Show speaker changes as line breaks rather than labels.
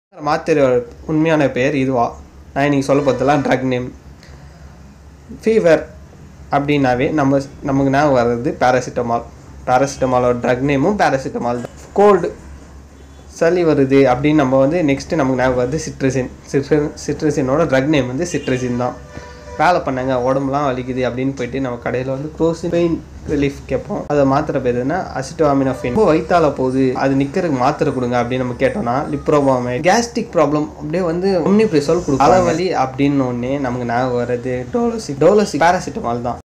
மாத்திரையோட உண்மையான பெயர் இதுவா நான் இன்னைக்கு சொல்ல போகிறதுலாம் ட்ரக் நேம் ஃபீவர் அப்படின்னாவே நம்ம நமக்கு ஞாபகம் வர்றது பேராசிட்டமால் பேராசிட்டமாலோட ட்ரக் நேமும் பேராசிட்டமால் தான் கோல்டு சளி வருது அப்படின்னு நம்ம வந்து நெக்ஸ்ட்டு நமக்கு ஞாபகம் வருது சிட்ரசின் சிட்ர சிட்ரசினோட ட்ரக் நேம் வந்து சிட்ரசின் தான் வேலை பண்ணாங்க உடம்புலாம் வலிக்குது அப்படின்னு போயிட்டு நம்ம கடையில் வந்து க்ரோசின் பெயின் ரிலீஃப் கேட்போம் அதை மாத்திரை பேர் என்ன அசிட்டோமினோஃபின் ரொம்ப வயிற்றால போகுது அது நிற்கிறதுக்கு மாத்திரை கொடுங்க அப்படின்னு நம்ம கேட்டோம்னா லிப்ரோபாமே கேஸ்ட்ரிக் ப்ராப்ளம் அப்படியே வந்து ஒம்னிப்ரிசோல் கொடுக்கும் தலைவலி அப்படின்னு ஒன்று நமக்கு ஞாபகம் வர்றது டோலோசிக் டோலோசிக் பேராசிட்டமால் தான்